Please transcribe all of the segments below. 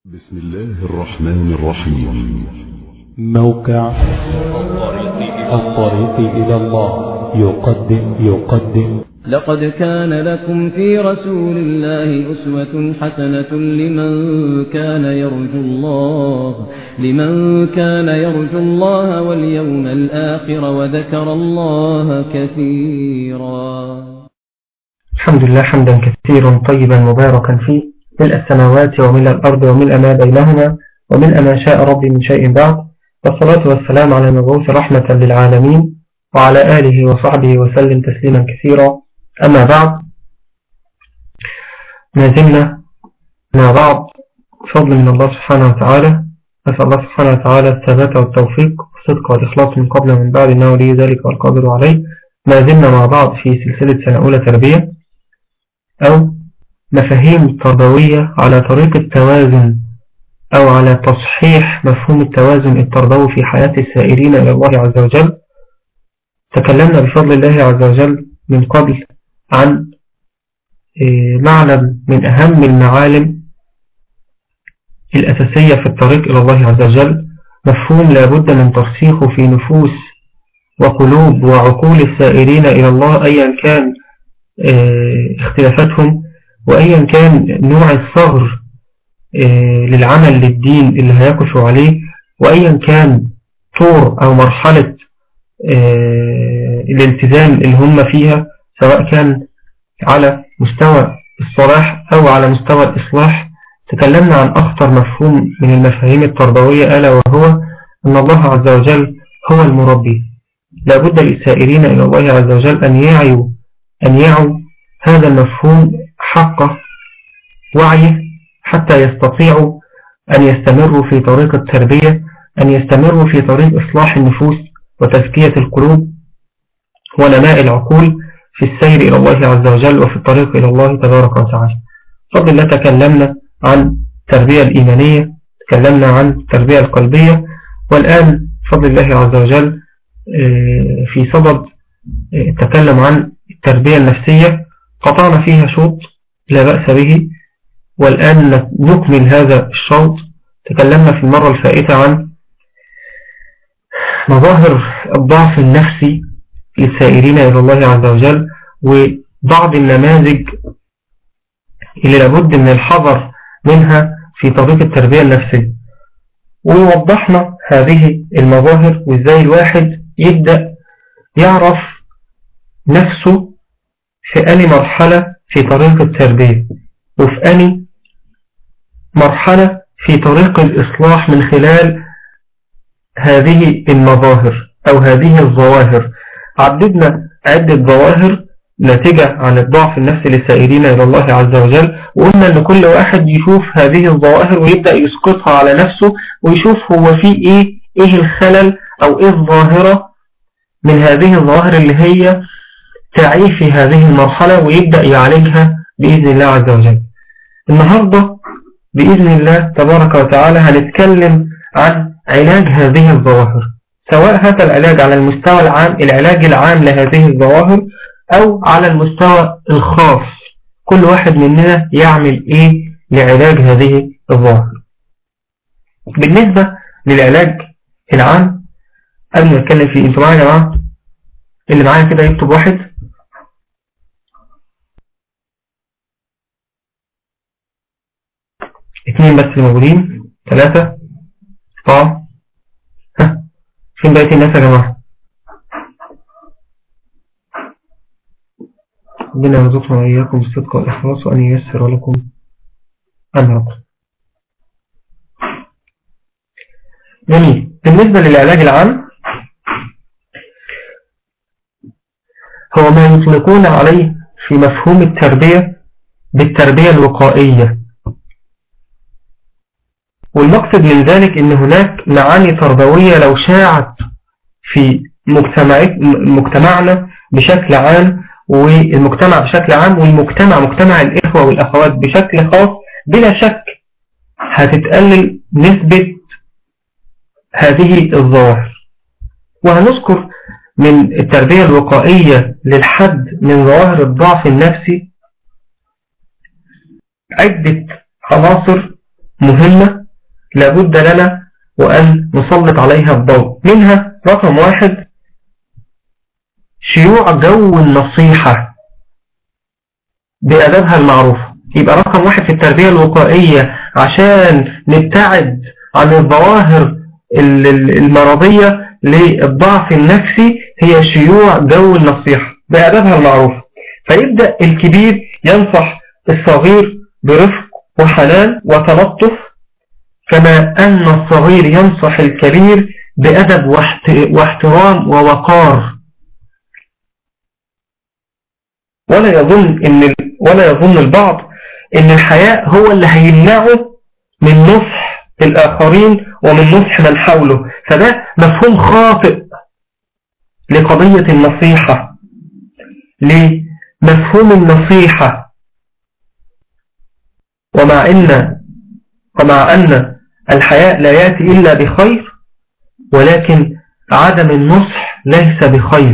بسم الله الرحمن الرحيم موقع الطريق إلى الله يقدم يقدم لقد كان لكم في رسول الله أسوة حسنة لمن كان يرجو الله لمن كان يرجو الله واليوم الآخر وذكر الله كثيرا الحمد لله حمدا كثيرا طيبا مباركا فيه ملء السماوات وملء الأرض وملء ما بينهما وملء ما شاء ربي من شيء بعد والصلاة والسلام على المبعوث رحمة للعالمين وعلى آله وصحبه وسلم تسليما كثيرا أما بعد ما زلنا مع بعض فضل من الله سبحانه وتعالى نسأل الله سبحانه وتعالى الثبات والتوفيق والصدق والإخلاص من قبل ومن بعد إنه لي ذلك والقادر عليه ما زلنا مع بعض في سلسلة سنة أولى تربية أو مفاهيم تربوية على طريق التوازن أو على تصحيح مفهوم التوازن التربوي في حياة السائرين إلى الله عز وجل تكلمنا بفضل الله عز وجل من قبل عن معنى من أهم المعالم الأساسية في الطريق إلى الله عز وجل مفهوم لابد من ترسيخه في نفوس وقلوب وعقول السائرين إلى الله أيا كان اختلافاتهم وأيا كان نوع الصغر للعمل للدين اللي هيقفوا عليه وأيا كان طور أو مرحلة الالتزام اللي هم فيها سواء كان على مستوى الصلاح أو على مستوى الإصلاح تكلمنا عن أخطر مفهوم من المفاهيم التربوية ألا وهو أن الله عز وجل هو المربي لابد للسائرين إلى الله عز وجل أن يعيوا أن يعوا هذا المفهوم حق وعيه حتى يستطيعوا أن يستمروا في طريق التربية أن يستمروا في طريق إصلاح النفوس وتزكية القلوب ونماء العقول في السير إلى الله عز وجل وفي الطريق إلى الله تبارك وتعالى فضل الله تكلمنا عن التربية الإيمانية تكلمنا عن التربية القلبية والآن فضل الله عز وجل في صدد التكلم عن التربية النفسية قطعنا فيها شوط لا بأس به والآن نكمل هذا الشوط تكلمنا في المرة الفائتة عن مظاهر الضعف النفسي للسائرين إلى الله عز وجل وبعض النماذج اللي لابد من الحذر منها في طريق التربية النفسية ووضحنا هذه المظاهر وإزاي الواحد يبدأ يعرف نفسه في أي مرحلة في طريق التربية وفي أي مرحلة في طريق الإصلاح من خلال هذه المظاهر أو هذه الظواهر عددنا عدة ظواهر ناتجة عن الضعف النفسي للسائرين إلى الله عز وجل وقلنا أن كل واحد يشوف هذه الظواهر ويبدأ يسقطها على نفسه ويشوف هو في إيه إيه الخلل أو إيه الظاهرة من هذه الظواهر اللي هي تعيه في هذه المرحلة ويبدأ يعالجها بإذن الله عز وجل النهاردة بإذن الله تبارك وتعالى هنتكلم عن علاج هذه الظواهر سواء هذا العلاج على المستوى العام العلاج العام لهذه الظواهر أو على المستوى الخاص كل واحد مننا يعمل إيه لعلاج هذه الظواهر بالنسبة للعلاج العام قبل ما نتكلم فيه انتوا معايا يا جماعة اللي معايا كده يكتب واحد اثنين بس اللي موجودين ثلاثة اربعة ها فين بقية الناس يا جماعة ربنا يرزقنا وإياكم الصدق والإخلاص وأن ييسر لكم أمركم جميل بالنسبة للعلاج العام هو ما يطلقون عليه في مفهوم التربية بالتربية الوقائية والمقصد من ذلك ان هناك معاني تربوية لو شاعت في مجتمعنا بشكل عام والمجتمع بشكل عام والمجتمع مجتمع الإخوة والأخوات بشكل خاص بلا شك هتتقلل نسبة هذه الظواهر وهنذكر من التربية الوقائية للحد من ظواهر الضعف النفسي عدة عناصر مهمة لابد لنا وأن نسلط عليها الضوء منها رقم واحد شيوع جو النصيحة بأدابها المعروفة يبقى رقم واحد في التربية الوقائية عشان نبتعد عن الظواهر المرضية للضعف النفسي هي شيوع جو النصيحة بأدابها المعروفة فيبدأ الكبير ينصح الصغير برفق وحنان وتلطف كما أن الصغير ينصح الكبير بأدب واحترام ووقار ولا يظن إن ولا يظن البعض إن الحياء هو اللي هيمنعه من نصح الآخرين ومن نصح من حوله فده مفهوم خاطئ لقضية النصيحة لمفهوم النصيحة ومع إن ومع أن الحياء لا يأتي إلا بخير ولكن عدم النصح ليس بخير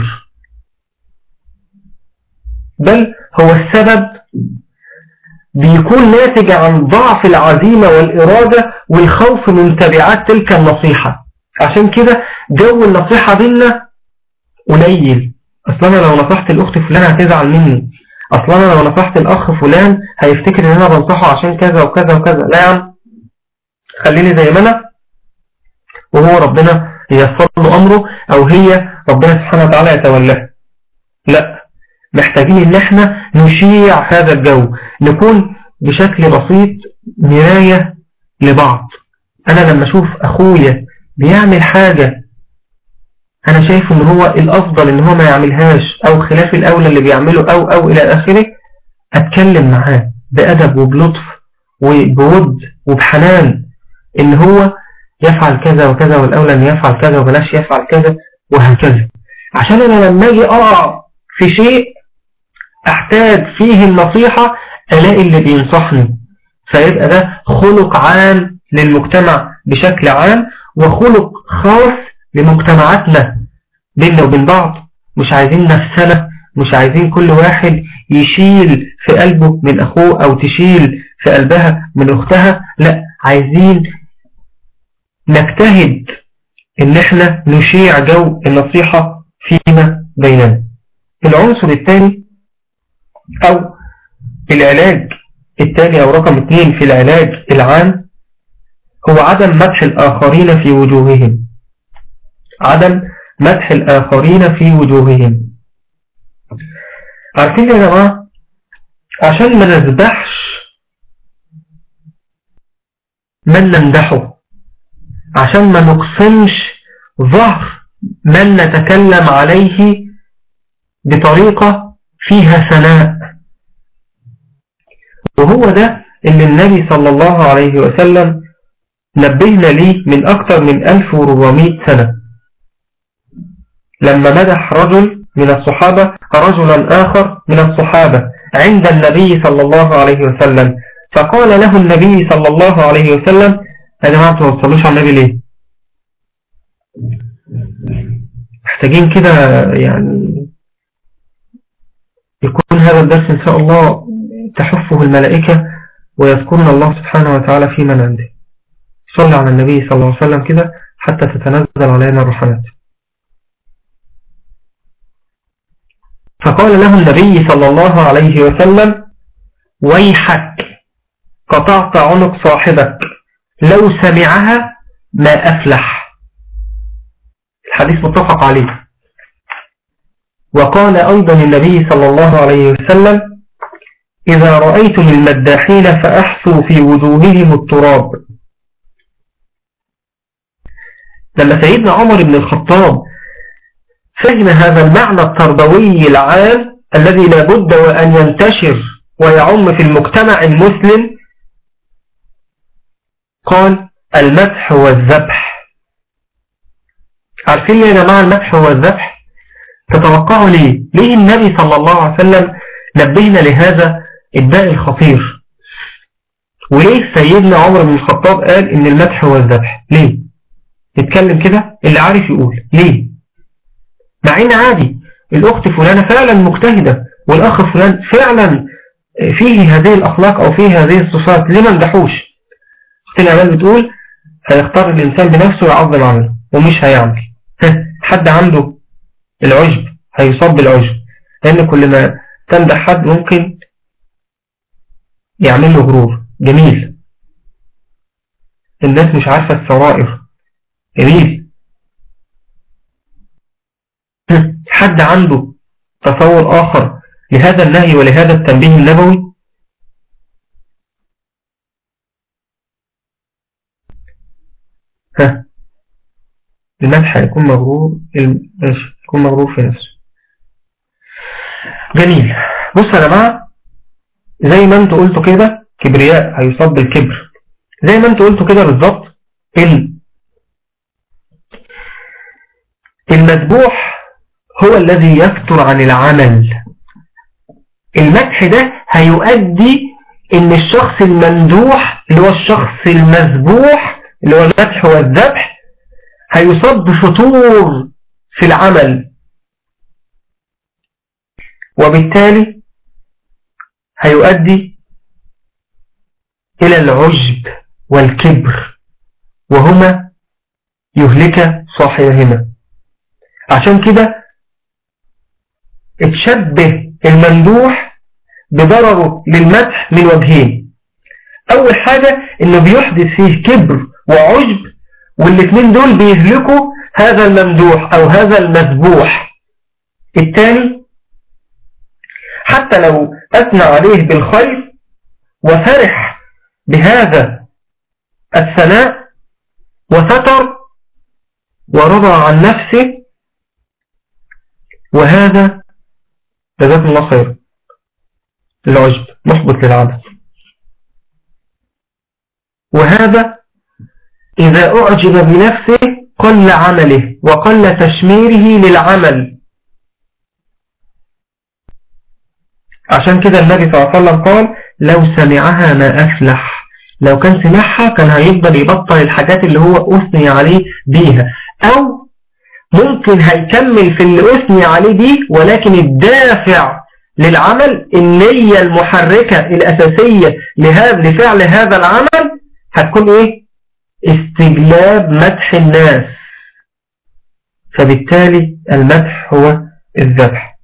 بل هو السبب بيكون ناتج عن ضعف العزيمة والإرادة والخوف من تبعات تلك النصيحة عشان كده جو النصيحة بينا قليل أصلا أنا لو نصحت الأخت فلان هتزعل مني أصلا أنا لو نصحت الأخ فلان هيفتكر إن أنا بنصحه عشان كذا وكذا وكذا لا يا عم خليني زي ما أنا وهو ربنا ييسر له أمره أو هي ربنا سبحانه وتعالى يتولاه لا محتاجين ان احنا نشيع هذا الجو نكون بشكل بسيط مراية لبعض انا لما اشوف اخويا بيعمل حاجة انا شايف ان هو الافضل ان هو ما يعملهاش او خلاف الاولى اللي بيعمله او او الى اخره اتكلم معاه بادب وبلطف وبود وبحنان ان هو يفعل كذا وكذا والاولى ان يفعل كذا وبلاش يفعل كذا وهكذا عشان انا لما اجي اقع في شيء احتاج فيه النصيحة الاقي اللي بينصحني فيبقى ده خلق عام للمجتمع بشكل عام وخلق خاص لمجتمعاتنا بيننا وبين بعض مش عايزين نفسنا مش عايزين كل واحد يشيل في قلبه من أخوه أو تشيل في قلبها من أختها لا عايزين نجتهد ان احنا نشيع جو النصيحة فيما بيننا العنصر الثاني او العلاج الثاني او رقم اثنين في العلاج العام هو عدم مدح الآخرين في وجوههم عدم مدح الآخرين في وجوههم عارفين يا جماعة عشان ما نذبحش من نمدحه عشان ما نقسمش ظهر من نتكلم عليه بطريقة فيها ثناء وهو ده اللي النبي صلى الله عليه وسلم نبهنا ليه من أكثر من 1400 سنة لما مدح رجل من الصحابة رجلا آخر من الصحابة عند النبي صلى الله عليه وسلم فقال له النبي صلى الله عليه وسلم يا جماعة ما توصلوش على النبي ليه محتاجين كده يعني يكون هذا الدرس إن شاء الله تحفه الملائكة ويذكرنا الله سبحانه وتعالى في من عنده صلى على النبي صلى الله عليه وسلم كده حتى تتنزل علينا الرحمات فقال له النبي صلى الله عليه وسلم ويحك قطعت عنق صاحبك لو سمعها ما أفلح الحديث متفق عليه وقال أيضا النبي صلى الله عليه وسلم إذا رأيتم المداحين فأحسوا في وجوههم التراب لما سيدنا عمر بن الخطاب فهم هذا المعنى التربوي العام الذي لابد وأن ينتشر ويعم في المجتمع المسلم قال المدح والذبح عارفين يا جماعة المدح والذبح تتوقعوا ليه ليه النبي صلى الله عليه وسلم نبهنا لهذا الداء الخطير وليه سيدنا عمر بن الخطاب قال ان المدح هو الذبح ليه نتكلم كده اللي عارف يقول ليه مع ان عادي الاخت فلانة فعلا مجتهدة والاخ فلان فعلا فيه هذه الاخلاق او فيه هذه الصفات ليه ما ندحوش الأعمال بتقول هيختار الإنسان بنفسه ويعظم عمله ومش هيعمل حد عنده العجب هيصاب بالعجب لأن كل ما تمدح حد ممكن يعمل له غرور جميل الناس مش عارفة السرائر جميل حد عنده تصور آخر لهذا النهي ولهذا التنبيه النبوي ها المدح يكون مغرور ماشي يكون مغرور في نفسه جميل بص يا جماعة زي ما انتوا قلتوا كده كبرياء هيصاب بالكبر زي ما انتوا قلتوا كده بالظبط المذبوح هو الذي يفتر عن العمل المدح ده هيؤدي ان الشخص الممدوح اللي هو الشخص المذبوح اللي هو المدح والذبح هيصاب بفتور في العمل وبالتالي هيؤدي إلى العجب والكبر وهما يهلك صاحبهما عشان كده اتشبه الممدوح بضرره للمدح من وجهين أول حاجة إنه بيحدث فيه كبر وعجب والاثنين دول بيهلكوا هذا الممدوح أو هذا المذبوح الثاني حتى لو أثنى عليه بالخير وفرح بهذا الثناء وستر ورضى عن نفسه وهذا جزاكم الله خير العجب محبط للعبد وهذا إذا أعجب بنفسه قل عمله وقل تشميره للعمل عشان كده النبي صلى الله عليه وسلم قال لو سمعها ما أفلح لو كان سمعها كان هيفضل يبطل الحاجات اللي هو أثني عليه بيها أو ممكن هيكمل في اللي أثني عليه دي ولكن الدافع للعمل النية المحركة الأساسية لهذا لفعل هذا العمل هتكون إيه استجلاب مدح الناس فبالتالي المدح هو الذبح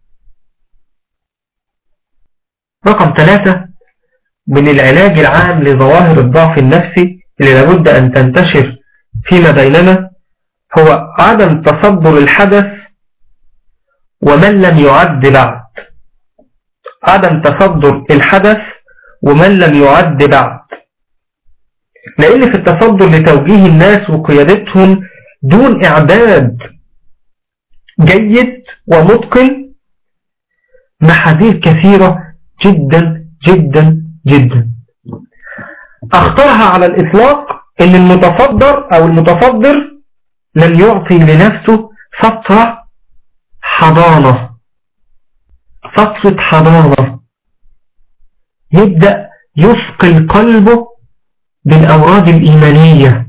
رقم ثلاثة من العلاج العام لظواهر الضعف النفسي اللي لابد أن تنتشر فيما بيننا هو عدم تصدر الحدث ومن لم يعد بعد عدم تصدر الحدث ومن لم يعد بعد لأن في التصدر لتوجيه الناس وقيادتهم دون إعداد جيد ومتقن محاذير كثيرة جدا جدا جدا أخطرها على الإطلاق أن المتصدر أو المتصدر لم يعطي لنفسه فترة حضانة فترة حضانة يبدأ يثقل قلبه بالأوراد الإيمانية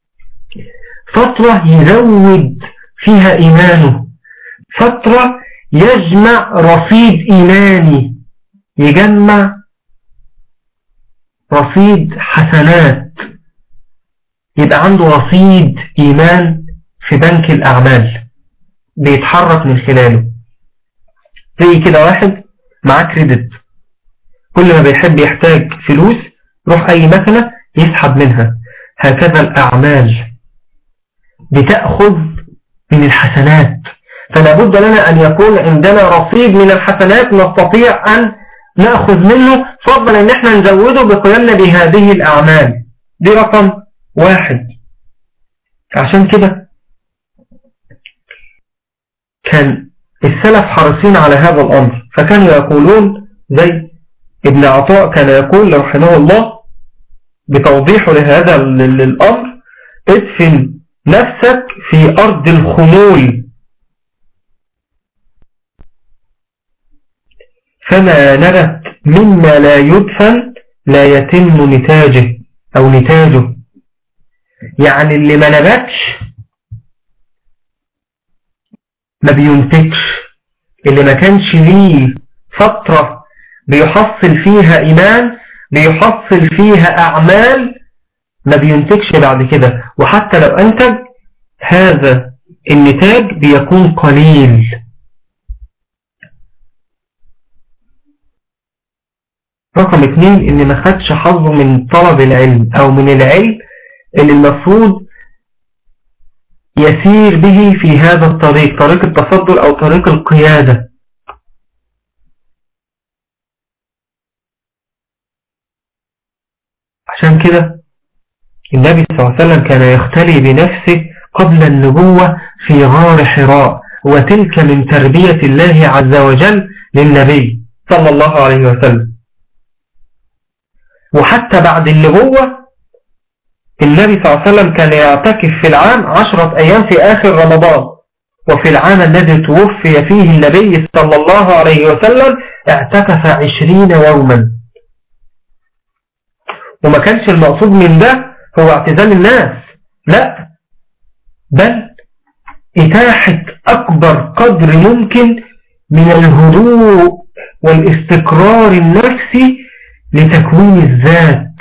فترة يزود فيها إيمانه فترة يجمع رصيد إيماني يجمع رصيد حسنات يبقى عنده رصيد إيمان في بنك الأعمال بيتحرك من خلاله زي كده واحد معاه كريدت كل ما بيحب يحتاج فلوس يروح أي مكنة يسحب منها هكذا الأعمال بتأخذ من الحسنات فلا بد لنا أن يكون عندنا رصيد من الحسنات نستطيع أن نأخذ منه فضلا أن احنا نزوده بقيامنا بهذه الأعمال دي رقم واحد عشان كده كان السلف حريصين على هذا الأمر فكانوا يقولون زي ابن عطاء كان يقول رحمه الله بتوضيحه لهذا الأمر ادفن نفسك في أرض الخمول فما نبت مما لا يدفن لا يتم نتاجه أو نتاجه يعني اللي ما نبتش ما بينتجش اللي ما كانش ليه فترة بيحصل فيها إيمان بيحصل فيها أعمال ما بينتجش بعد كده وحتى لو أنتج هذا النتاج بيكون قليل رقم اتنين ان ما خدش حظه من طلب العلم او من العلم اللي المفروض يسير به في هذا الطريق طريق التفضل او طريق القيادة عشان كده النبي صلى الله عليه وسلم كان يختلي بنفسه قبل النبوة في غار حراء وتلك من تربية الله عز وجل للنبي صلى الله عليه وسلم وحتى بعد النبوة النبي صلى الله عليه وسلم كان يعتكف في العام عشرة أيام في آخر رمضان وفي العام الذي توفي فيه النبي صلى الله عليه وسلم اعتكف عشرين يوما وما كانش المقصود من ده هو اعتزال الناس لا بل إتاحة أكبر قدر ممكن من الهدوء والاستقرار النفسي لتكوين الذات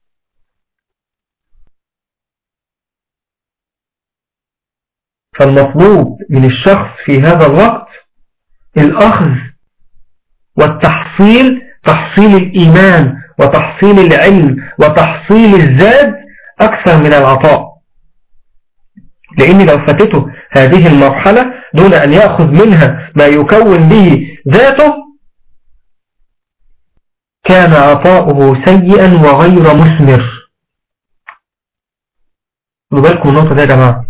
فالمطلوب من الشخص في هذا الوقت الأخذ والتحصيل تحصيل الإيمان وتحصيل العلم وتحصيل الزاد أكثر من العطاء لأن لو فاتته هذه المرحلة دون أن يأخذ منها ما يكون به ذاته كان عطاؤه سيئا وغير مثمر بالكم النقطة دي يا جماعة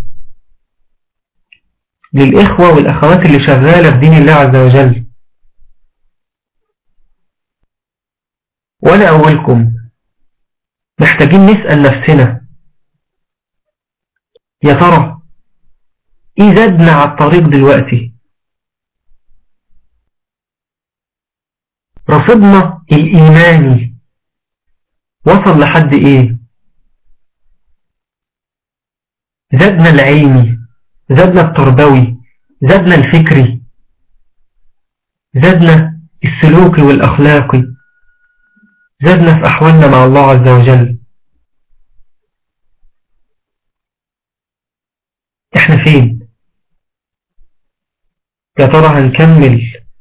للإخوة والأخوات اللي شغالة في دين الله عز وجل وأنا أولكم محتاجين نسأل نفسنا يا ترى إيه زادنا على الطريق دلوقتي رصدنا الإيماني وصل لحد إيه زادنا العلمي زادنا التربوي زادنا الفكري زادنا السلوكي والأخلاقي زادنا في أحوالنا مع الله عز وجل احنا فين يا ترى هنكمل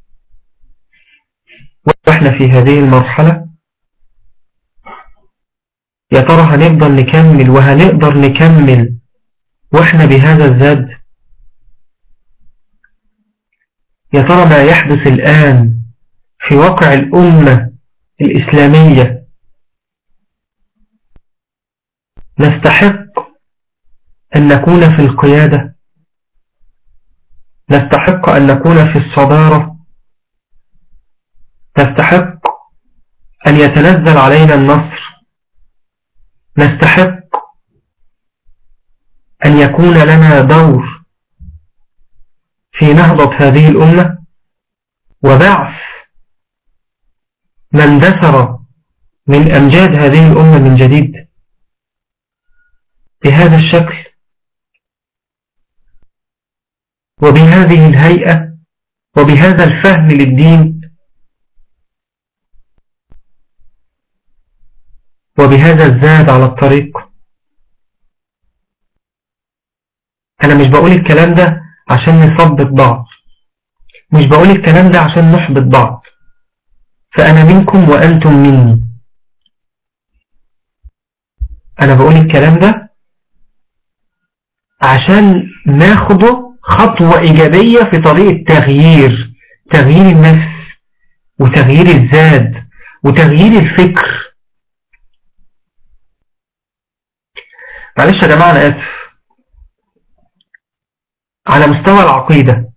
واحنا في هذه المرحلة يا ترى هنفضل نكمل وهنقدر نكمل واحنا بهذا الزاد يا ترى ما يحدث الآن في واقع الأمة الإسلامية نستحق أن نكون في القيادة نستحق أن نكون في الصدارة نستحق أن يتنزل علينا النصر نستحق أن يكون لنا دور في نهضة هذه الأمة وبعث من دثر من أمجاد هذه الأمة من جديد بهذا الشكل وبهذه الهيئة وبهذا الفهم للدين وبهذا الزاد على الطريق أنا مش بقول الكلام ده عشان نثبت بعض مش بقول الكلام ده عشان نحبط بعض فأنا منكم وأنتم مني أنا بقول الكلام ده عشان ناخده خطوة إيجابية في طريق التغيير تغيير النفس وتغيير الزاد وتغيير الفكر معلش يا جماعة أنا آسف على مستوى العقيدة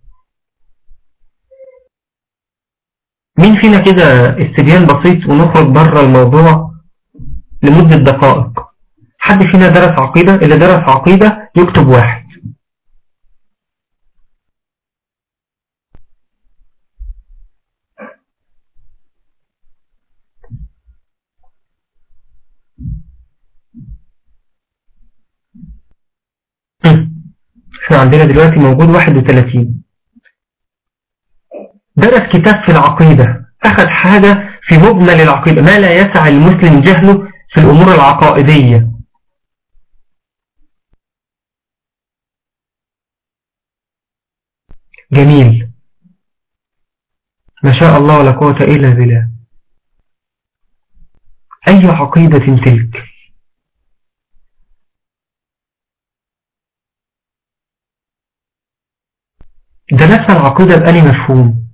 مين فينا كده استبيان بسيط ونخرج بره الموضوع لمدة دقائق حد فينا درس عقيدة اللي درس عقيدة يكتب واحد احنا عندنا دلوقتي موجود 31 درس كتاب في العقيدة أخذ حاجة في مجمل العقيدة ما لا يسع المسلم جهله في الأمور العقائدية جميل ما شاء الله ولا قوة إلا بالله أي عقيدة تلك درسنا العقيدة بأني مفهوم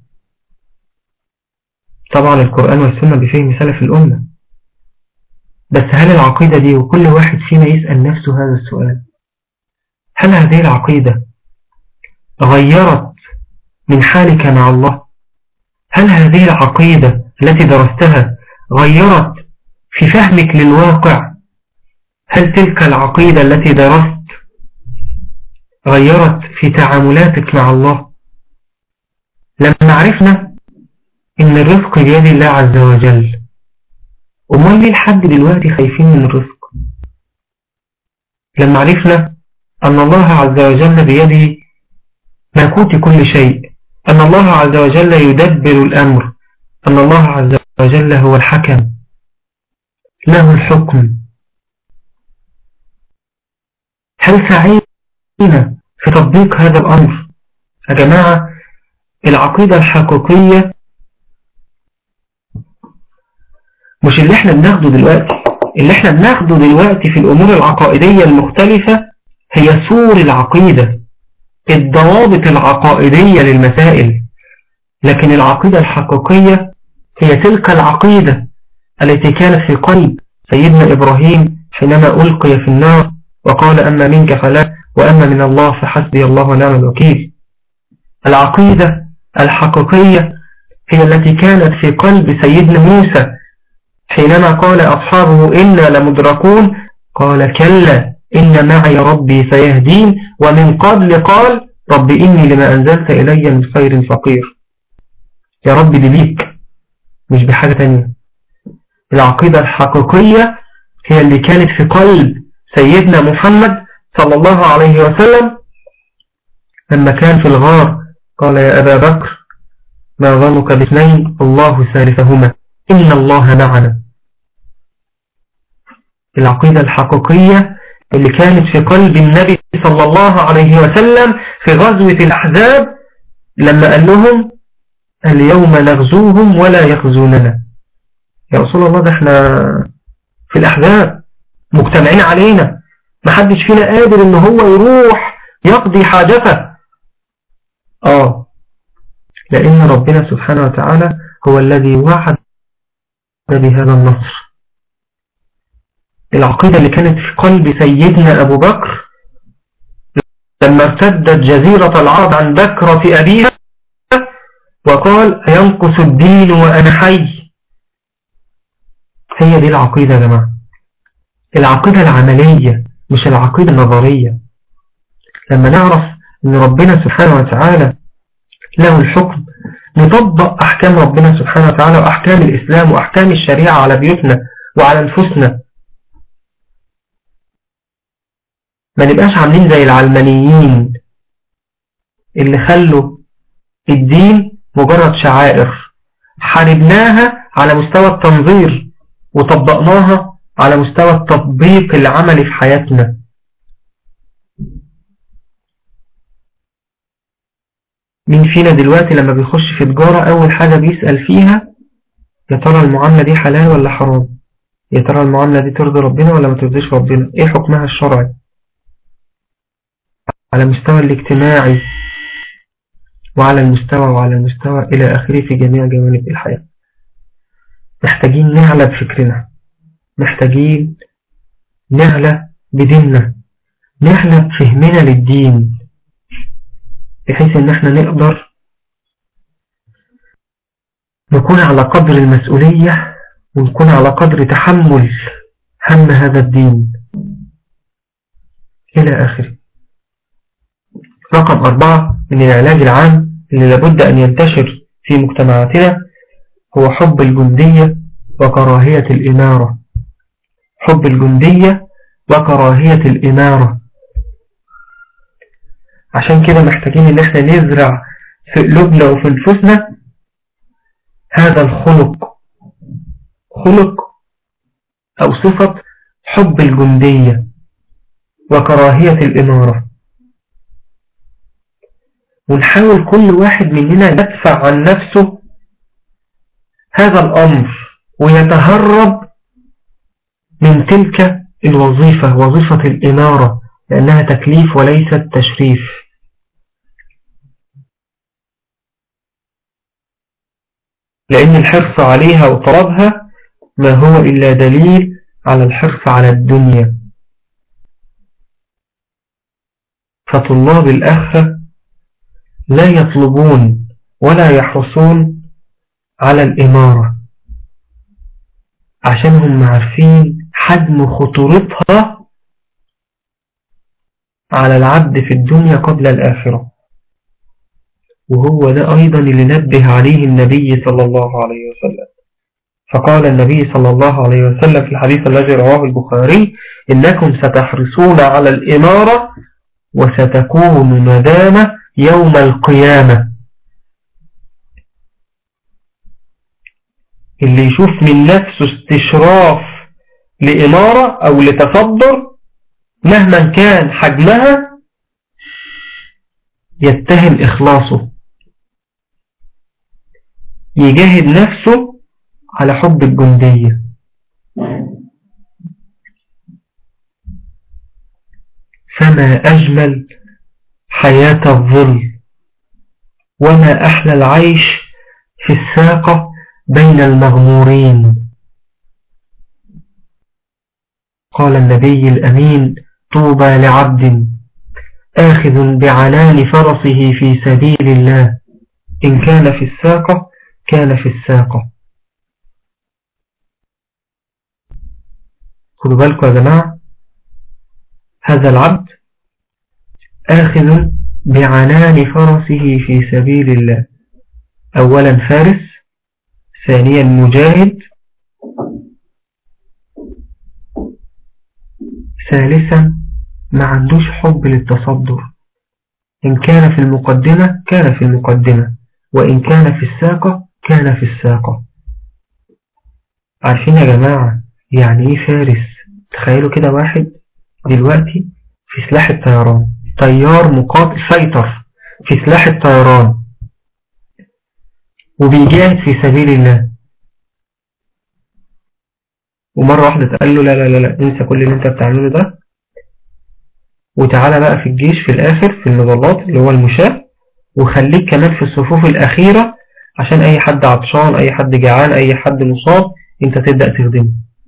طبعا القرآن والسنة بفهم سلف الأمة بس هل العقيدة دي وكل واحد فينا يسأل نفسه هذا السؤال هل هذه العقيدة غيرت من حالك مع الله هل هذه العقيدة التي درستها غيرت في فهمك للواقع هل تلك العقيدة التي درست غيرت في تعاملاتك مع الله لما عرفنا ان الرزق بيد الله عز وجل امال ليه لحد دلوقتي خايفين من الرزق لما عرفنا ان الله عز وجل بيده ملكوت كل شيء أن الله عز وجل يدبر الأمر أن الله عز وجل هو الحكم له الحكم هل سعينا في تطبيق هذا الأمر يا جماعة العقيدة الحقيقية مش اللي احنا بناخده دلوقتي اللي احنا بناخده دلوقتي في الأمور العقائدية المختلفة هي سور العقيدة الضوابط العقائدية للمسائل لكن العقيدة الحقيقية هي تلك العقيدة التي كانت في قلب سيدنا إبراهيم حينما ألقي في النار وقال أما منك فلا وأما من الله فحسبي الله ونعم الوكيل العقيدة الحقيقية هي التي كانت في قلب سيدنا موسى حينما قال أصحابه إنا لمدركون قال كلا إن معي ربي سيهدين ومن قبل قال رب إني لما أنزلت إلي من خير فقير يا رب دي ليك مش بحاجة تانية العقيدة الحقيقية هي اللي كانت في قلب سيدنا محمد صلى الله عليه وسلم لما كان في الغار قال يا أبا بكر ما ظنك باثنين الله ثالثهما إن الله معنا العقيدة الحقيقية اللي كانت في قلب النبي صلى الله عليه وسلم في غزوة الأحزاب لما قال لهم اليوم نغزوهم ولا يغزوننا يا رسول الله ده احنا في الأحزاب مجتمعين علينا محدش فينا قادر ان هو يروح يقضي حاجته اه لأن ربنا سبحانه وتعالى هو الذي وعد بهذا النصر العقيدة اللي كانت في قلب سيدنا أبو بكر لما ارتدت جزيرة العرب عن بكرة أبيها وقال ينقص الدين وأنا حي هي دي العقيدة يا جماعة العقيدة العملية مش العقيدة النظرية لما نعرف أن ربنا سبحانه وتعالى له الحكم نطبق أحكام ربنا سبحانه وتعالى وأحكام الإسلام وأحكام الشريعة على بيوتنا وعلى أنفسنا ما نبقاش عاملين زي العلمانيين اللي خلوا الدين مجرد شعائر حاربناها على مستوى التنظير وطبقناها على مستوى التطبيق العملي في حياتنا مين فينا دلوقتي لما بيخش في تجارة أول حاجة بيسأل فيها يا ترى المعاملة دي حلال ولا حرام يا ترى المعاملة دي ترضي ربنا ولا ما ترضيش ربنا ايه حكمها الشرعي على المستوى الاجتماعي وعلى المستوى وعلى المستوى إلى آخره في جميع جوانب الحياة محتاجين نعلى بفكرنا محتاجين نعلى بديننا نعلى بفهمنا للدين بحيث ان احنا نقدر نكون على قدر المسؤولية ونكون على قدر تحمل هم هذا الدين إلى آخره رقم أربعة من العلاج العام اللي لابد أن ينتشر في مجتمعاتنا هو حب الجندية وكراهية الإمارة حب الجندية وكراهية الإمارة عشان كده محتاجين ان احنا نزرع في قلوبنا وفي نفوسنا هذا الخلق خلق او صفة حب الجندية وكراهية الإمارة ونحاول كل واحد مننا يدفع عن نفسه هذا الأمر ويتهرب من تلك الوظيفة وظيفة الإمارة لأنها تكليف وليست تشريف لأن الحرص عليها وطلبها ما هو إلا دليل على الحرص على الدنيا فطلاب الأخ لا يطلبون ولا يحرصون على الإمارة عشان هم عارفين حجم خطورتها على العبد في الدنيا قبل الآخرة وهو ده أيضا اللي نبه عليه النبي صلى الله عليه وسلم فقال النبي صلى الله عليه وسلم في الحديث الذي رواه البخاري إنكم ستحرصون على الإمارة وستكون ندامة يوم القيامة اللي يشوف من نفسه استشراف لإمارة أو لتصدر مهما كان حجمها يتهم إخلاصه يجاهد نفسه على حب الجندية فما أجمل حياة الظل وما أحلى العيش في الساقة بين المغمورين قال النبي الأمين طوبى لعبد آخذ بعنان فرسه في سبيل الله إن كان في الساقة كان في الساقة خذوا بالكم يا جماعة هذا العبد آخذ بعنان فرسه في سبيل الله أولا فارس ثانيا مجاهد ثالثا ما عندوش حب للتصدر إن كان في المقدمة كان في المقدمة وإن كان في الساقة كان في الساقة عارفين يا جماعة يعني إيه فارس تخيلوا كده واحد دلوقتي في سلاح الطيران طيار مقاتل فايتر في سلاح الطيران وبيجاهد في سبيل الله ومرة واحدة تقال له لا لا لا لا انسى كل اللي انت بتعمله ده وتعالى بقى في الجيش في الآخر في المظلات اللي هو المشاة وخليك كمان في الصفوف الأخيرة عشان أي حد عطشان أي حد جعان أي حد مصاب انت تبدأ تخدمه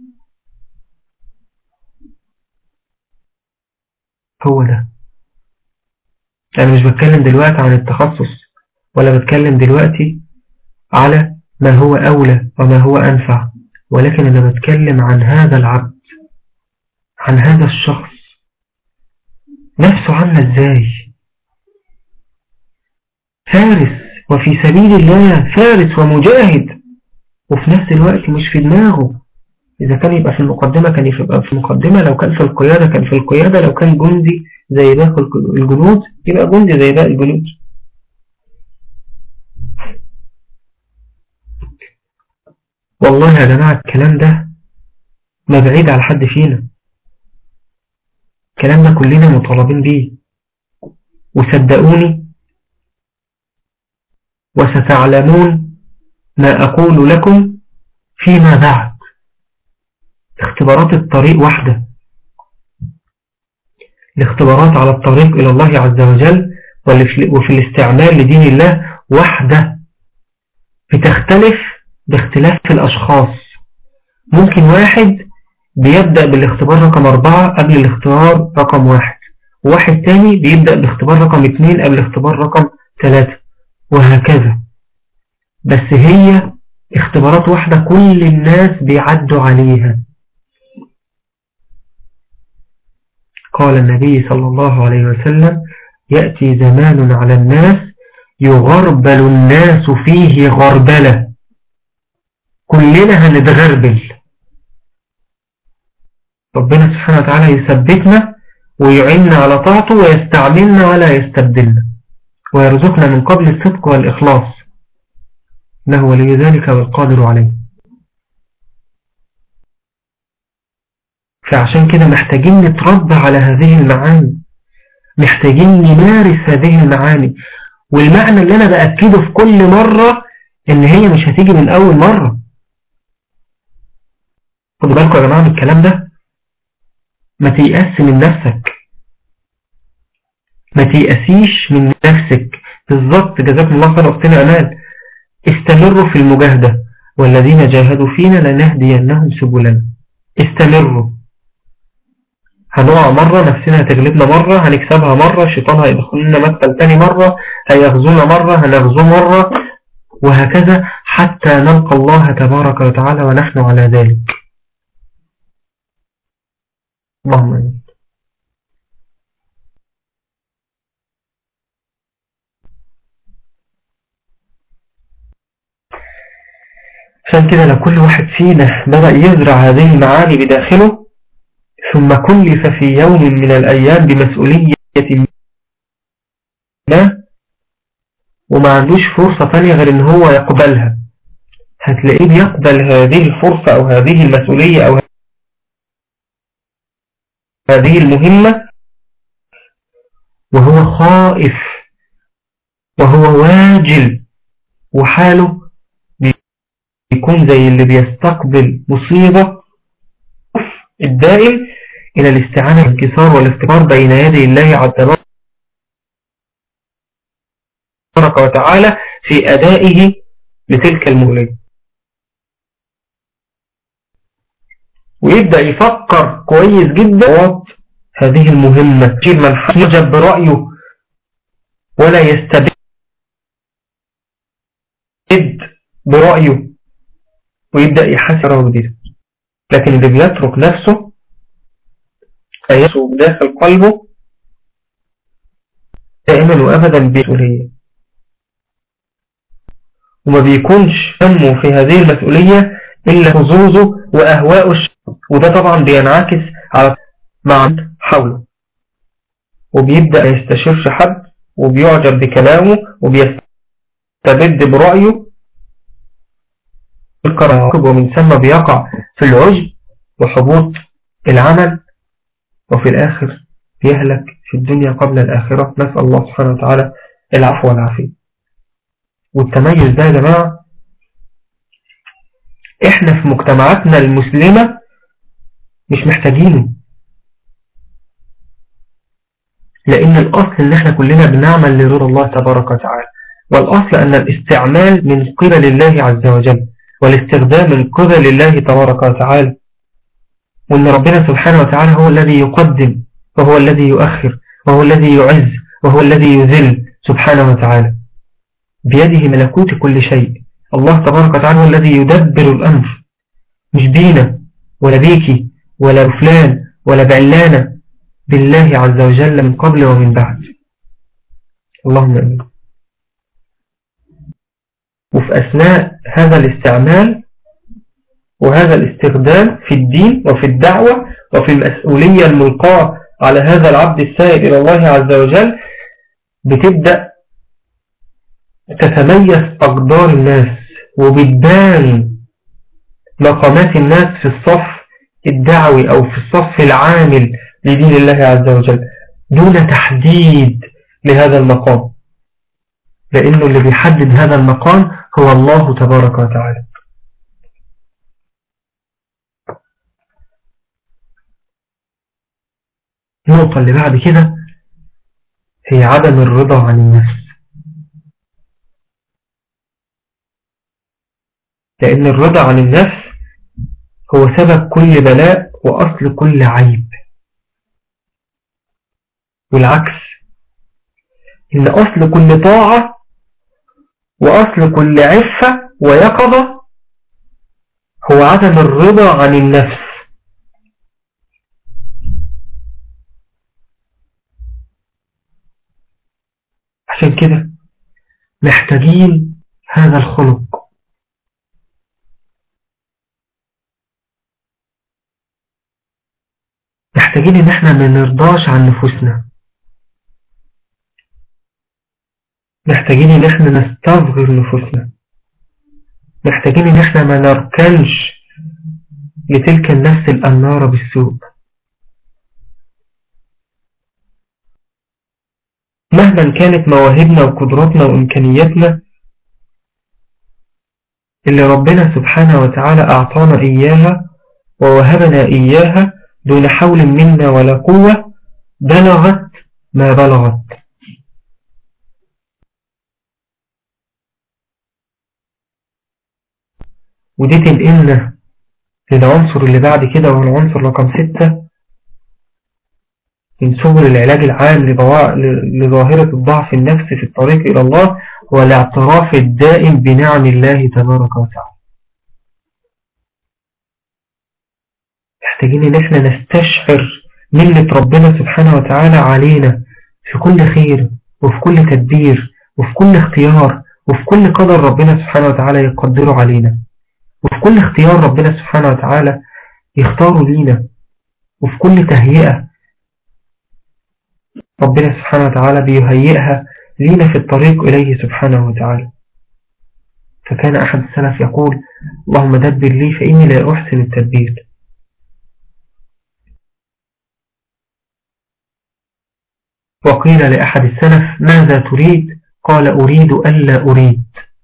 هو ده أنا مش بتكلم دلوقتي عن التخصص ولا بتكلم دلوقتي على ما هو أولى وما هو أنفع ولكن أنا بتكلم عن هذا العبد عن هذا الشخص نفسه عاملة ازاي فارس وفي سبيل الله فارس ومجاهد وفي نفس الوقت مش في دماغه إذا كان يبقى في المقدمة كان يبقى في المقدمة لو كان في القيادة كان في القيادة لو كان جندي زي باقي الجنود يبقى جندي زي باقي الجنود والله يا جماعة الكلام ده ما بعيد على حد فينا الكلام ده كلنا مطالبين بيه وصدقوني وستعلمون ما أقول لكم فيما بعد اختبارات الطريق واحدة الاختبارات على الطريق إلى الله عز وجل وفي الاستعمال لدين الله واحدة بتختلف باختلاف الأشخاص ممكن واحد بيبدأ بالاختبار رقم أربعة قبل الاختبار رقم واحد وواحد تاني بيبدأ باختبار رقم اتنين قبل الاختبار رقم ثلاثة وهكذا بس هي اختبارات واحدة كل الناس بيعدوا عليها قال النبي صلى الله عليه وسلم يأتي زمان على الناس يغربل الناس فيه غربلة كلنا هنتغربل ربنا سبحانه وتعالى يثبتنا ويعيننا على طاعته ويستعملنا ولا يستبدلنا ويرزقنا من قبل الصدق والإخلاص إنه ولي ذلك والقادر عليه فعشان كده محتاجين نتربى على هذه المعاني محتاجين نمارس هذه المعاني والمعنى اللي أنا بأكده في كل مرة إن هي مش هتيجي من أول مرة خدوا بالكم يا جماعة من الكلام ده ما تيأس من نفسك ما تيأسيش من نفسك بالظبط جزاكم الله خير أختنا أمان استمروا في المجاهدة والذين جاهدوا فينا لنهدينهم سبلنا استمروا هنقع مرة نفسنا هتغلبنا مرة هنكسبها مرة الشيطان هيدخل لنا مكتل تاني مرة هيغزونا مرة هنغزو مرة وهكذا حتى نلقى الله تبارك وتعالى ونحن على ذلك اللهم امين عشان كده لو كل واحد فينا بدأ يزرع هذه المعاني بداخله ثم كلف في يوم من الأيام بمسؤولية ما وما عندوش فرصة ثانية غير ان هو يقبلها هتلاقيه بيقبل هذه الفرصة او هذه المسؤولية او هذه المهمة وهو خائف وهو واجل وحاله بيكون زي اللي بيستقبل مصيبة الدائم إلى الاستعانة والانكسار والافتقار بين يدي الله عز تبارك وتعالى في أدائه لتلك المهلة ويبدأ يفكر كويس جدا هذه المهمة تجيب من يجب برأيه ولا يستبد برأيه ويبدأ يحسر جديد لكن اللي بيترك نفسه فيسوق داخل قلبه دائما وأبدا بمسؤولية وما بيكونش همه في هذه المسؤولية إلا حظوظه وأهواءه وده طبعا بينعكس على مع حوله وبيبدأ يستشيرش حد وبيعجب بكلامه وبيستبد برأيه الكراهب ومن ثم بيقع في العجب وحبوط العمل وفي الآخر بيهلك في الدنيا قبل الآخرة نسأل الله سبحانه وتعالى العفو والعافية والتميز ده يا جماعة احنا في مجتمعاتنا المسلمة مش محتاجينه لأن الأصل إن احنا كلنا بنعمل لرضا الله تبارك وتعالى والأصل أن الاستعمال من قبل الله عز وجل والاستخدام من قبل الله تبارك وتعالى وأن ربنا سبحانه وتعالى هو الذي يقدم وهو الذي يؤخر وهو الذي يعز وهو الذي يذل سبحانه وتعالى بيده ملكوت كل شيء الله تبارك وتعالى هو الذي يدبر الأمر مش بينا ولا بيكي ولا فلان ولا بعلانة بالله عز وجل من قبل ومن بعد اللهم أمين وفي أثناء هذا الاستعمال وهذا الاستخدام في الدين وفي الدعوة وفي المسؤولية الملقاة على هذا العبد السائل إلى الله عز وجل بتبدأ تتميز أقدار الناس وبتبان مقامات الناس في الصف الدعوي أو في الصف العامل لدين الله عز وجل دون تحديد لهذا المقام لأنه اللي بيحدد هذا المقام هو الله تبارك وتعالى النقطة اللي بعد كده هي عدم الرضا عن النفس لأن الرضا عن النفس هو سبب كل بلاء وأصل كل عيب والعكس إن أصل كل طاعة وأصل كل عفة ويقظة هو عدم الرضا عن النفس عشان كده محتاجين هذا الخلق محتاجين ان احنا ما نرضاش عن نفوسنا محتاجين ان احنا نستصغر نفوسنا محتاجين ان احنا ما نركنش لتلك النفس الأمارة بالسوء مهما كانت مواهبنا وقدراتنا وإمكانياتنا اللي ربنا سبحانه وتعالى أعطانا إياها ووهبنا إياها دون حول منا ولا قوة بلغت ما بلغت ودي تنقلنا للعنصر اللي بعد كده وهو العنصر رقم ستة من سبل العلاج العام لظاهرة الضعف النفسي في الطريق إلى الله هو الاعتراف الدائم بنعم الله تبارك وتعالى محتاجين ان احنا نستشعر منة ربنا سبحانه وتعالى علينا في كل خير وفي كل تدبير وفي كل اختيار وفي كل قدر ربنا سبحانه وتعالى يقدره علينا وفي كل اختيار ربنا سبحانه وتعالى يختاره لينا وفي كل تهيئة ربنا سبحانه وتعالى بيهيئها لينا في الطريق إليه سبحانه وتعالى فكان أحد السلف يقول اللهم دبر لي فإني لا أحسن التدبير وقيل لأحد السلف ماذا تريد قال أريد ألا أريد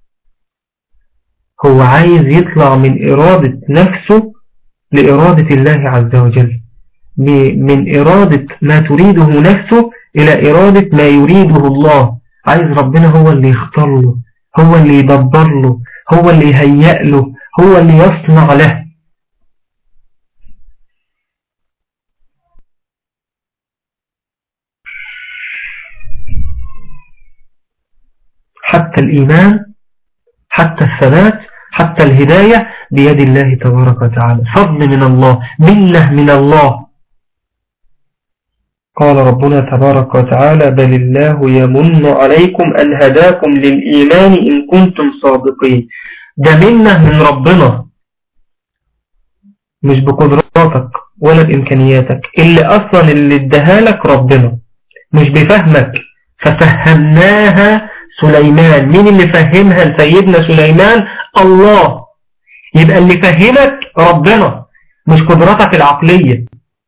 هو عايز يطلع من إرادة نفسه لإرادة الله عز وجل من إرادة ما تريده نفسه إلى إرادة ما يريده الله عايز ربنا هو اللي يختار له هو اللي يدبر له هو اللي يهيأ له هو اللي يصنع له حتى الإيمان حتى الثبات حتى الهداية بيد الله تبارك وتعالى فضل من الله منه من الله قال ربنا تبارك وتعالى بل الله يمن عليكم أن هداكم للإيمان إن كنتم صادقين ده منه من ربنا مش بقدراتك ولا بإمكانياتك اللي أصلا اللي اداها لك ربنا مش بفهمك ففهمناها سليمان مين اللي فهمها لسيدنا سليمان الله يبقى اللي فهمك ربنا مش قدراتك العقلية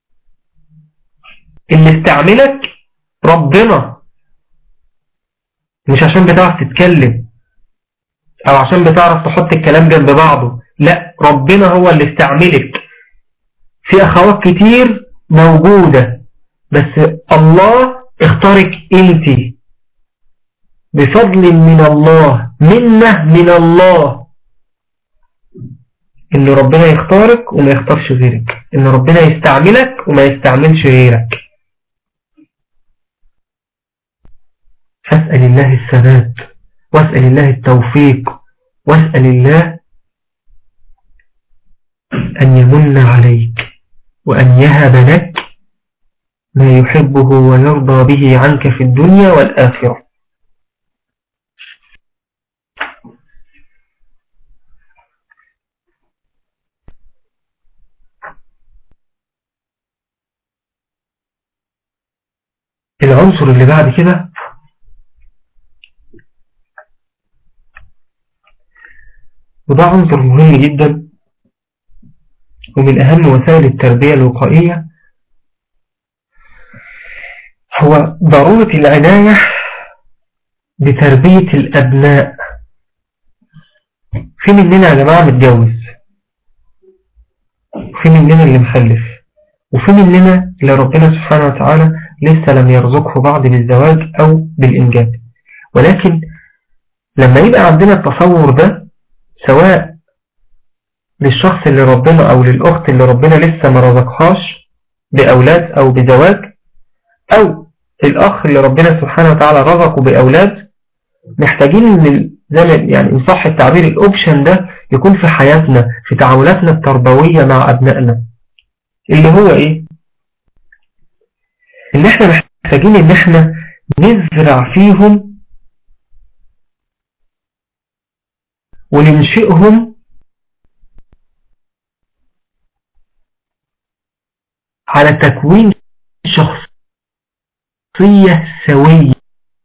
اللي استعملك ربنا مش عشان بتعرف تتكلم او عشان بتعرف تحط الكلام جنب بعضه لا ربنا هو اللي استعملك في اخوات كتير موجودة بس الله اختارك انت بفضل من الله منه من الله ان ربنا يختارك وما يختارش غيرك ان ربنا يستعملك وما يستعملش غيرك فاسأل الله الثبات واسأل الله التوفيق واسأل الله أن يمن عليك وأن يهب لك ما يحبه ويرضى به عنك في الدنيا والآخرة العنصر اللي بعد كده وده عنصر مهم جدا ومن أهم وسائل التربية الوقائية هو ضرورة العناية بتربية الأبناء في مننا يا جماعة متجوز وفي مننا اللي مخلف وفي مننا اللي ربنا سبحانه وتعالى لسه لم يرزقه بعض بالزواج أو بالإنجاب ولكن لما يبقى عندنا التصور ده سواء للشخص اللي ربنا أو للأخت اللي ربنا لسه ما رزقهاش بأولاد أو بزواج أو الأخ اللي ربنا سبحانه وتعالى رزقه بأولاد محتاجين ان زي ما يعني إن صح التعبير الأوبشن ده يكون في حياتنا في تعاملاتنا التربوية مع أبنائنا اللي هو إيه إن إحنا محتاجين إن إحنا نزرع فيهم وننشئهم على تكوين شخصية سوية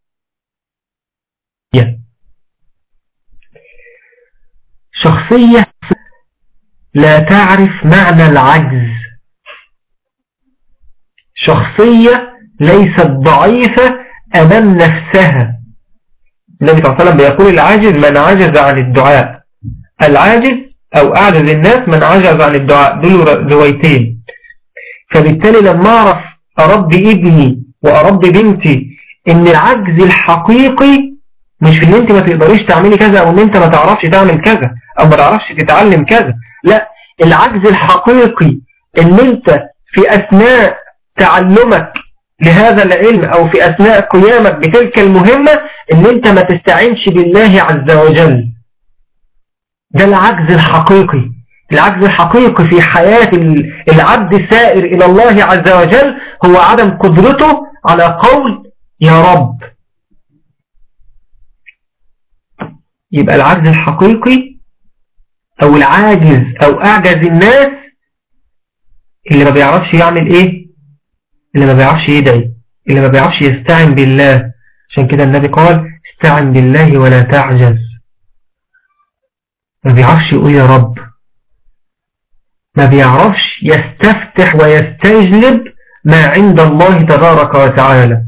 شخصية لا تعرف معنى العجز شخصية ليست ضعيفة أمام نفسها النبي صلى الله عليه وسلم بيقول العاجز من عجز عن الدعاء العاجز أو أعجز الناس من عجز عن الدعاء دول روايتين فبالتالي لما أعرف أربي ابني وأربي بنتي إن العجز الحقيقي مش في إن أنت ما تقدريش تعملي كذا أو إن أنت ما تعرفش تعمل كذا أو ما تعرفش تتعلم كذا لا العجز الحقيقي إن أنت في أثناء تعلمك لهذا العلم أو في أثناء قيامك بتلك المهمة إن أنت ما تستعنش بالله عز وجل ده العجز الحقيقي العجز الحقيقي في حياة العبد السائر إلى الله عز وجل هو عدم قدرته على قول يا رب يبقى العجز الحقيقي أو العاجز أو أعجز الناس اللي ما بيعرفش يعمل إيه اللي ما بيعرفش يدعي اللي ما بيعرفش يستعن بالله عشان كده النبي قال استعن بالله ولا تعجز ما بيعرفش يقول يا رب ما بيعرفش يستفتح ويستجلب ما عند الله تبارك وتعالى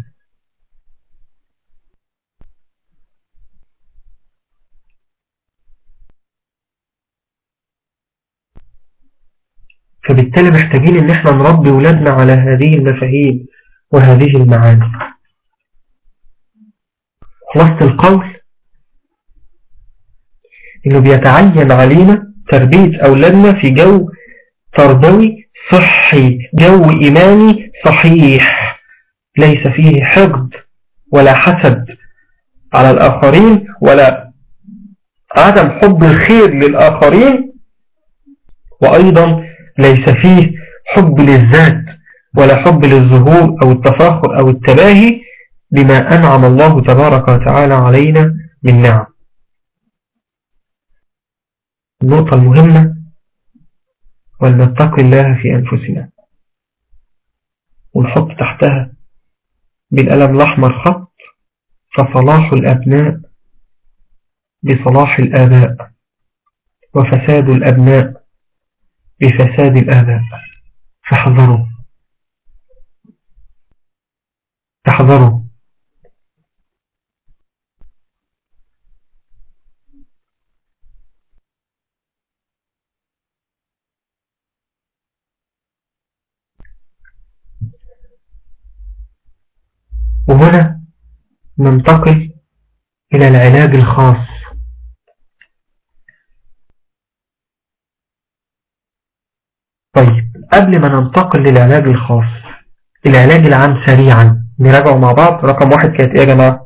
فبالتالي محتاجين ان احنا نربي ولادنا على هذه المفاهيم وهذه المعاني خلاصة القول انه بيتعين علينا تربية اولادنا في جو تربوي صحي جو ايماني صحيح ليس فيه حقد ولا حسد على الاخرين ولا عدم حب الخير للاخرين وايضا ليس فيه حب للذات ولا حب للظهور أو التفاخر أو التباهي بما أنعم الله تبارك وتعالى علينا من نعم النقطة المهمة ولنتقي الله في أنفسنا ونحط تحتها بالقلم الأحمر خط فصلاح الأبناء بصلاح الآباء وفساد الأبناء بفساد الآباء فاحذروا تحذروا وهنا ننتقل إلى العلاج الخاص طيب قبل ما ننتقل للعلاج الخاص العلاج العام سريعا نراجعه مع بعض رقم واحد كانت ايه يا جماعة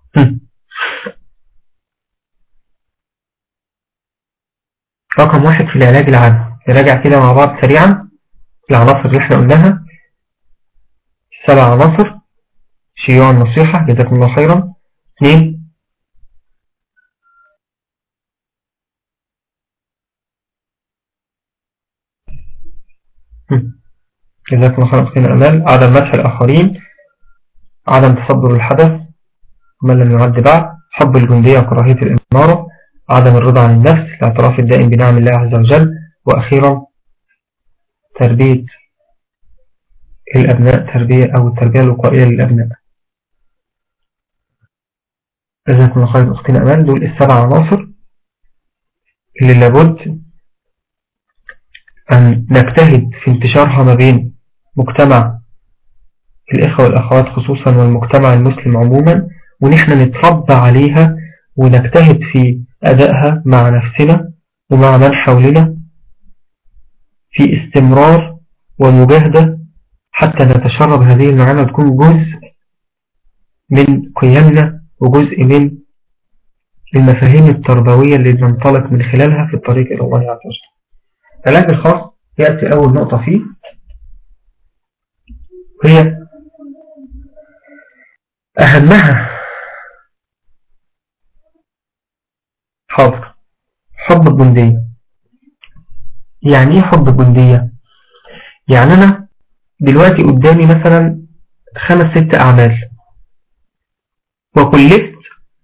رقم واحد في العلاج العام نراجع كده مع بعض سريعا العناصر اللي احنا قلناها سبع عناصر شيوع النصيحة جزاكم الله خيرا اثنين جزاكم الله خيرا أختنا أمال عدم مدح الآخرين عدم تصدر الحدث ومن لم يعد بعد حب الجندية وكراهية الإمارة عدم الرضا عن النفس الاعتراف الدائم بنعم الله عز وجل وأخيرا تربية الأبناء تربية أو التربية الوقائية للأبناء جزاكم الله خيرا أختنا أمال دول السبع عناصر اللي لابد أن نجتهد في انتشارها ما بين مجتمع الإخوة والأخوات خصوصا والمجتمع المسلم عموما ونحن نتربى عليها ونجتهد في أدائها مع نفسنا ومع من حولنا في استمرار ومجاهدة حتى نتشرب هذه المعاني وتكون جزء من قيمنا وجزء من المفاهيم التربوية اللي ننطلق من خلالها في الطريق إلى الله عز وجل العلاج الخاص يأتي أول نقطة فيه هي أهمها حاضر حب الجندية يعني ايه حب الجندية يعني أنا دلوقتي قدامي مثلا خمس ست أعمال وكلفت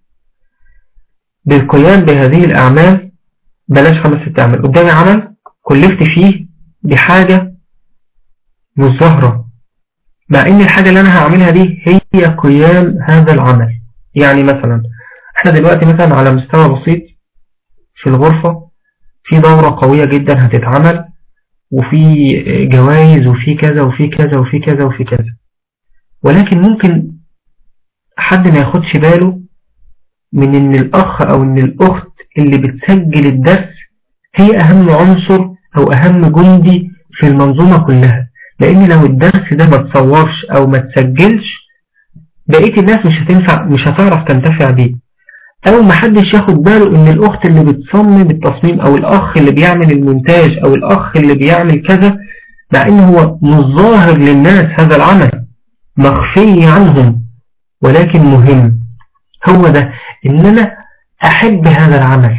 بالقيام بهذه الأعمال بلاش خمس ست أعمال قدامي عمل كلفت فيه بحاجة مش ظاهرة مع ان الحاجة اللي انا هعملها دي هي قيام هذا العمل يعني مثلا احنا دلوقتي مثلا على مستوى بسيط في الغرفة في دورة قوية جدا هتتعمل وفي جوائز وفي كذا وفي كذا وفي كذا وفي كذا ولكن ممكن حد ما ياخدش باله من ان الاخ او ان الاخت اللي بتسجل الدرس هي اهم عنصر او اهم جندي في المنظومة كلها لان لو الدرس ده ما تصورش او ما تسجلش بقية الناس مش هتنفع مش هتعرف تنتفع بيه او ما حدش ياخد باله ان الاخت اللي بتصمم التصميم او الاخ اللي بيعمل المونتاج او الاخ اللي بيعمل كذا مع ان هو مش ظاهر للناس هذا العمل مخفي عنهم ولكن مهم هو ده ان انا احب هذا العمل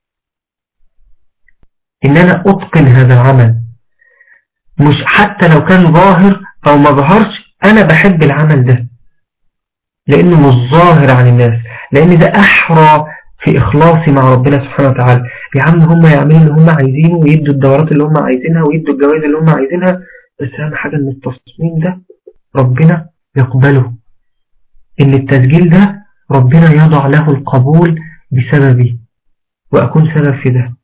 ان انا اتقن هذا العمل مش حتى لو كان ظاهر او ما ظهرش انا بحب العمل ده لانه مش ظاهر عن الناس لان ده احرى في اخلاصي مع ربنا سبحانه وتعالى يا عم هم يعملوا اللي هم عايزينه ويدوا الدورات اللي هم عايزينها ويدوا الجوائز اللي هم عايزينها بس اهم حاجة ان التصميم ده ربنا يقبله ان التسجيل ده ربنا يضع له القبول بسببي واكون سبب في ده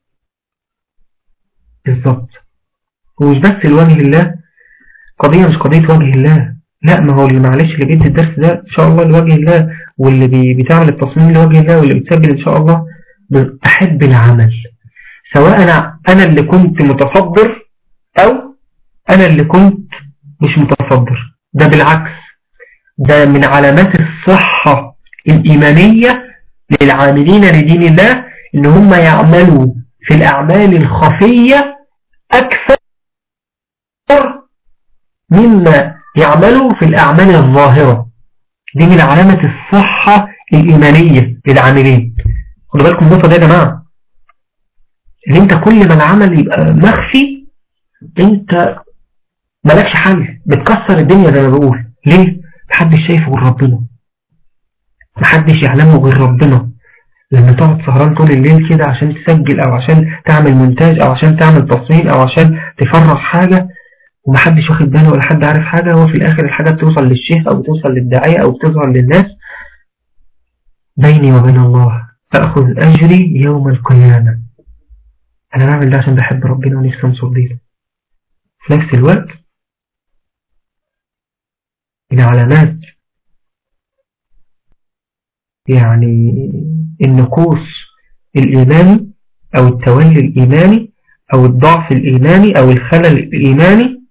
بالظبط ومش بس لوجه الله قضية مش قضية وجه الله لا ما هو اللي معلش اللي بيدي الدرس ده ان شاء الله لوجه الله واللي بي بتعمل التصميم لوجه الله واللي بتسجل ان شاء الله احب العمل سواء انا انا اللي كنت متصدر او انا اللي كنت مش متصدر ده بالعكس ده من علامات الصحة الإيمانية للعاملين لدين الله إن هم يعملوا في الأعمال الخفية أكثر مما يعملوا في الأعمال الظاهرة دي من علامة الصحة الإيمانية للعاملين خدوا بالكم النقطة دي يا جماعة إن أنت كل ما العمل يبقى مخفي أنت مالكش حل بتكسر الدنيا زي ما بقول ليه؟ محدش شايفه غير ربنا محدش يعلمه غير ربنا لما تقعد سهران طول الليل كده عشان تسجل او عشان تعمل مونتاج او عشان تعمل تصميم او عشان تفرغ حاجة ومحدش واخد باله ولا حد عارف حاجة هو في الاخر الحاجة بتوصل للشيخ او بتوصل للداعية او بتظهر للناس بيني وبين الله تأخذ اجري يوم القيامة انا بعمل ده عشان بحب ربنا ونفسي انصر دينه في نفس الوقت من علامات يعني النقوص الإيماني أو التولي الإيماني أو الضعف الإيماني أو الخلل الإيماني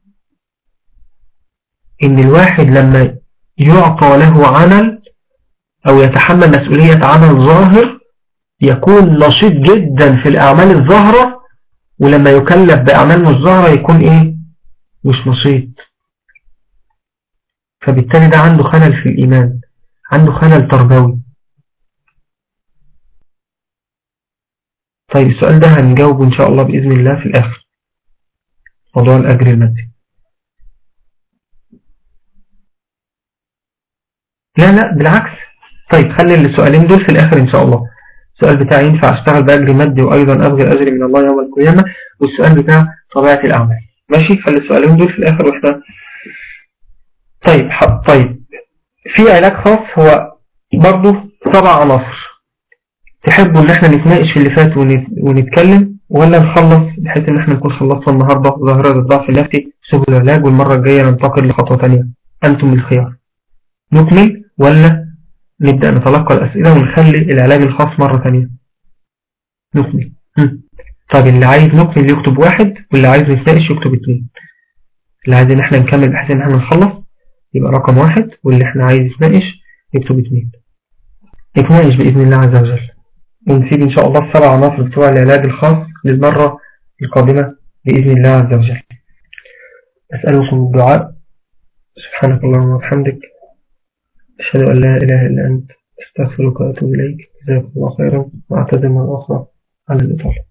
إن الواحد لما يعطى له عمل أو يتحمل مسؤولية عمل ظاهر يكون نشيط جدا في الأعمال الظاهرة ولما يكلف بأعمال مش ظاهرة يكون إيه مش نشيط فبالتالي ده عنده خلل في الإيمان عنده خلل تربوي طيب السؤال ده هنجاوبه إن شاء الله بإذن الله في الآخر موضوع الأجر المادي لا لا بالعكس طيب خلي السؤالين دول في الآخر إن شاء الله السؤال بتاع ينفع أشتغل بأجر مادي وأيضا أبغي الأجر من الله يوم القيامة والسؤال بتاع طبيعة الأعمال ماشي خلي السؤالين دول في الآخر وإحنا طيب حب. طيب في علاج خاص هو برضه سبع عناصر تحبوا ان احنا نتناقش في اللي فات ونتكلم ولا نخلص بحيث ان احنا نكون خلصنا النهاردة ظاهرة الضعف النفسي سبل العلاج والمرة الجاية ننتقل لخطوة تانية انتم الخيار نكمل ولا نبدأ نتلقى الأسئلة ونخلي العلاج الخاص مرة تانية نكمل طيب اللي عايز نكمل يكتب واحد واللي عايز نتناقش يكتب اتنين اللي عايز ان احنا نكمل بحيث ان احنا نخلص يبقى رقم واحد واللي احنا عايز يتناقش يكتب اثنين نتناقش بإذن الله عز وجل ونسيب إن شاء الله السبع عناصر بتوع العلاج الخاص للمرة القادمة بإذن الله عز وجل أسألكم الدعاء سبحانك اللهم وبحمدك أشهد أن لا إله إلا أنت أستغفرك وأتوب إليك جزاكم الله خيرا وأعتذر مرة أخرى على الإطالة